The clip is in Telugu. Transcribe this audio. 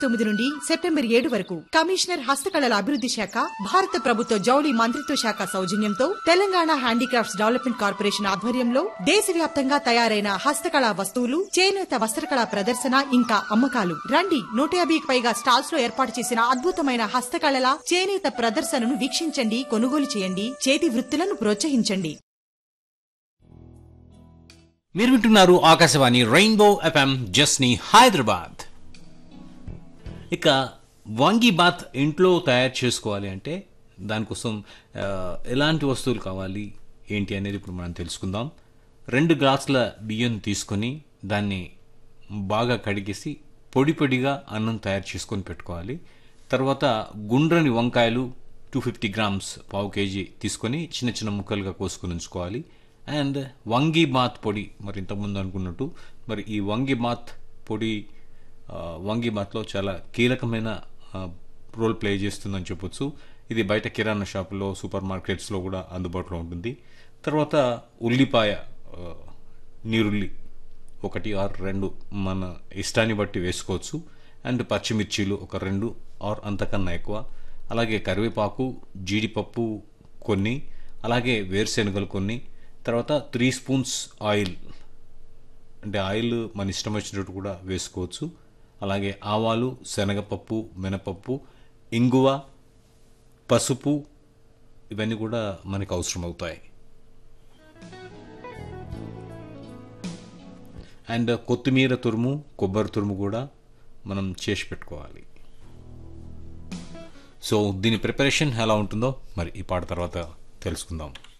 తొమ్మిది నుండి సెప్టెంబర్ ఏడు వరకు కమిషనర్ హస్తకళల అభివృద్ధి శాఖ భారత ప్రభుత్వ జౌళి మంత్రిత్వ శాఖ సౌజన్యంతో తెలంగాణ హ్యాండీక్రాఫ్ట్స్ డెవలప్మెంట్ కార్పొరేషన్ ఆధ్వర్యంలో దేశవ్యాప్తంగా తయారైన హస్తకళా వస్తువులు చేనేత వస్త్రకళా ప్రదర్శన ఇంకా అమ్మకాలు రండి నూట యాభైకి పైగా స్టాల్స్ లో ఏర్పాటు చేసిన అద్భుతమైన హస్తకళల చేనేత ప్రదర్శనను వీక్షించండి కొనుగోలు చేయండి చేతి వృత్తులను ప్రోత్సహించండి మీరు వింటున్నారు ఆకాశవాణి రెయిన్బో ఎఫ్ఎం జస్ని హైదరాబాద్ ఇక వాంగి బాత్ ఇంట్లో తయారు చేసుకోవాలి అంటే దానికోసం ఆ, ఎలాంటి వస్తువులు కావాలి ఏంటి అనేది ఇప్పుడు మనం తెలుసుకుందాం రెండు గ్లాసుల బియ్యం తీసుకొని దాన్ని బాగా కడిగేసి పొడి పొడిగా అన్నం తయారు చేసుకొని పెట్టుకోవాలి తర్వాత గుండ్రని వంకాయలు టూ ఫిఫ్టీ గ్రామ్స్ పావు కేజీ తీసుకొని చిన్న చిన్న ముక్కలుగా కోసుకొని ఉంచుకోవాలి అండ్ వంగి బాత్ పొడి మరి ఇంతకుముందు అనుకున్నట్టు మరి ఈ వంగి బాత్ పొడి ఆ, వంగి బాత్లో చాలా కీలకమైన ఆ, రోల్ ప్లే చేస్తుందని చెప్పొచ్చు ఇది బయట కిరాణా షాపులో సూపర్ మార్కెట్స్లో కూడా అందుబాటులో ఉంటుంది తర్వాత ఉల్లిపాయ ఆ, నీరుల్లి ఒకటి ఆర్ రెండు మన ఇష్టాన్ని బట్టి వేసుకోవచ్చు అండ్ పచ్చిమిర్చీలు ఒక రెండు ఆర్ అంతకన్నా ఎక్కువ అలాగే కరివేపాకు జీడిపప్పు కొన్ని అలాగే వేరుశెనగలు కొన్ని తర్వాత త్రీ స్పూన్స్ ఆయిల్ అంటే ఆయిల్ మన ఇష్టం వచ్చినట్టు కూడా వేసుకోవచ్చు అలాగే ఆవాలు శనగపప్పు మినపప్పు ఇంగువ పసుపు ఇవన్నీ కూడా మనకు అవసరం అవుతాయి అండ్ కొత్తిమీర తురుము కొబ్బరి తురుము కూడా మనం చేసి పెట్టుకోవాలి సో దీని ప్రిపరేషన్ ఎలా ఉంటుందో మరి ఈ పాట తర్వాత తెలుసుకుందాం